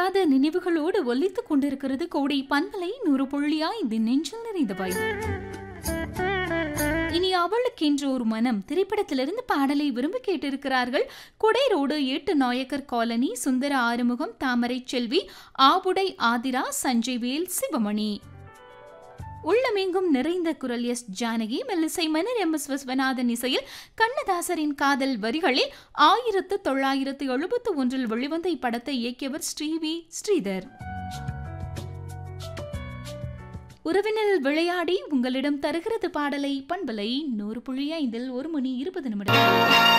மங்காத நினைவுகளோடு ஒலித்துக் கொண்டிருக்கிறது கோடை பண்பலை நூறு புள்ளியா இந்த நெஞ்சில் நிறைந்தவாய் இனி அவளுக்கென்று ஒரு மனம் திரைப்படத்திலிருந்து பாடலை விரும்பி கேட்டிருக்கிறார்கள் குடைரோடு ஏட்டு நாயக்கர் காலனி சுந்தர ஆறுமுகம் தாமரை செல்வி ஆவுடை ஆதிரா சஞ்சய்வேல் சிவமணி உள்ளமெங்கும் நிறைந்த குரல் எஸ் ஜானகி மெல்லிசை மன்னர் எம் எஸ் விஸ்வநாதன் இசையில் கண்ணதாசரின் காதல் வரிகளில் ஆயிரத்து தொள்ளாயிரத்து எழுபத்து ஒன்றில் வெளிவந்த இப்படத்தை இயக்கியவர் ஸ்ரீவி ஸ்ரீதர் உறவினில் விளையாடி உங்களிடம் தருகிறது பாடலை பண்பலை நூறு புள்ளி ஐந்தில் ஒரு மணி இருபது நிமிடம்